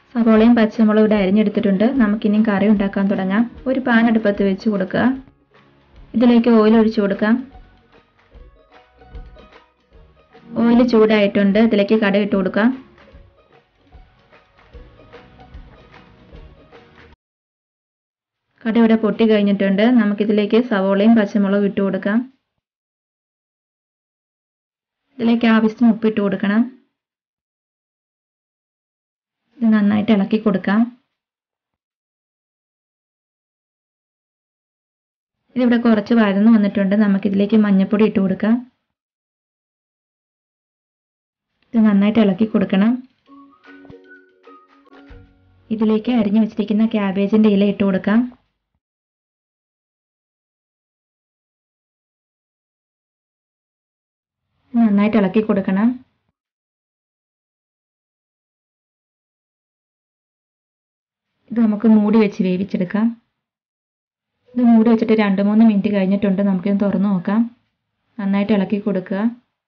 സവോളയും പച്ചമുളകും ഇവിടെ അരിഞ്ഞെടുത്തിട്ടുണ്ട് നമുക്കിനി കറി ഉണ്ടാക്കാൻ തുടങ്ങാം ഒരു പാൻ അടുപ്പത്ത് വെച്ച് കൊടുക്കുക ഇതിലേക്ക് ഓയിൽ ഒഴിച്ചു കൊടുക്കാം ഓയിൽ ചൂടായിട്ടുണ്ട് ഇതിലേക്ക് കട ഇട്ട് കൊടുക്കാം കട ഇവിടെ പൊട്ടി കഴിഞ്ഞിട്ടുണ്ട് നമുക്കിതിലേക്ക് സവോളയും പച്ചമുളകും ഇട്ട് കൊടുക്കാം ഇതിലേക്ക് ആവശ്യത്തിന് ഉപ്പിട്ട് കൊടുക്കണം ഇത് നന്നായിട്ട് ഇളക്കി കൊടുക്കാം ഇതിവിടെ കുറച്ച് വഴന്നു വന്നിട്ടുണ്ട് നമുക്കിതിലേക്ക് മഞ്ഞൾപ്പൊടി ഇട്ട് കൊടുക്കാം ഇത് നന്നായിട്ട് ഇളക്കി കൊടുക്കണം ഇതിലേക്ക് അരിഞ്ഞു വെച്ചിരിക്കുന്ന ക്യാബേജിൻ്റെ ഇല ഇട്ട് കൊടുക്കാം നന്നായിട്ട് ഇളക്കി കൊടുക്കണം ഇത് നമുക്ക് മൂടി വെച്ച് വേവിച്ചെടുക്കാം ഇത് മൂടി വെച്ചിട്ട് രണ്ട് മൂന്ന് മിനിറ്റ് കഴിഞ്ഞിട്ടുണ്ട് നമുക്കിത് തുറന്നു നോക്കാം നന്നായിട്ട് ഇളക്കി കൊടുക്കുക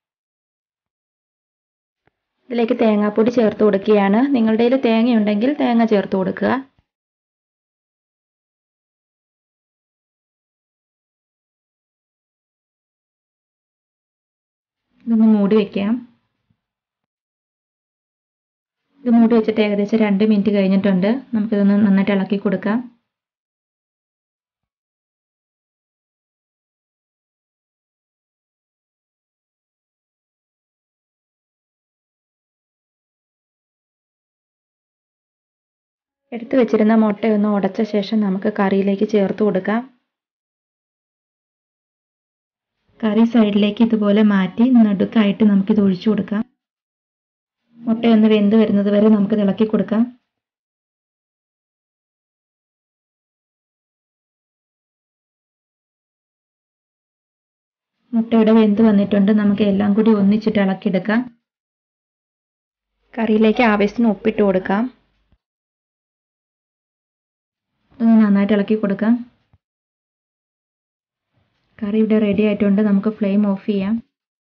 ഇതിലേക്ക് തേങ്ങാപ്പൊടി ചേർത്ത് കൊടുക്കുകയാണ് നിങ്ങളുടെ കയ്യിൽ തേങ്ങയുണ്ടെങ്കിൽ തേങ്ങ ചേർത്ത് കൊടുക്കുക ഇതൊന്ന് മൂടി വെക്കാം ഇത് മൂടി വെച്ചിട്ട് ഏകദേശം രണ്ട് മിനിറ്റ് കഴിഞ്ഞിട്ടുണ്ട് നമുക്കിതൊന്ന് നന്നായിട്ട് ഇളക്കി കൊടുക്കാം എടുത്തു വെച്ചിരുന്ന മുട്ടയൊന്ന് ഉടച്ച ശേഷം നമുക്ക് കറിയിലേക്ക് ചേർത്ത് കൊടുക്കാം കറി സൈഡിലേക്ക് ഇതുപോലെ മാറ്റി നടുക്കായിട്ട് നമുക്കിത് ഒഴിച്ചു കൊടുക്കാം മുട്ടയൊന്ന് വെന്ത് വരുന്നത് വരെ നമുക്ക് ഇളക്കി കൊടുക്കാം മുട്ടയുടെ വെന്ത് വന്നിട്ടുണ്ട് നമുക്ക് എല്ലാം കൂടി ഒന്നിച്ചിട്ട് ഇളക്കിയെടുക്കാം കറിയിലേക്ക് ആവശ്യത്തിന് ഉപ്പിട്ട് കൊടുക്കാം ഒന്ന് നന്നായിട്ട് ഇളക്കി കൊടുക്കാം കറി ഇവിടെ റെഡി ആയിട്ടുണ്ട് നമുക്ക് ഫ്ലെയിം ഓഫ് ചെയ്യാം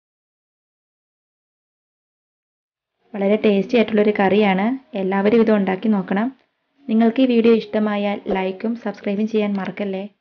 വളരെ ടേസ്റ്റി ആയിട്ടുള്ളൊരു കറിയാണ് എല്ലാവരും ഇത് ഉണ്ടാക്കി നോക്കണം നിങ്ങൾക്ക് ഈ വീഡിയോ ഇഷ്ടമായാൽ ലൈക്കും സബ്സ്ക്രൈബും ചെയ്യാൻ മറക്കല്ലേ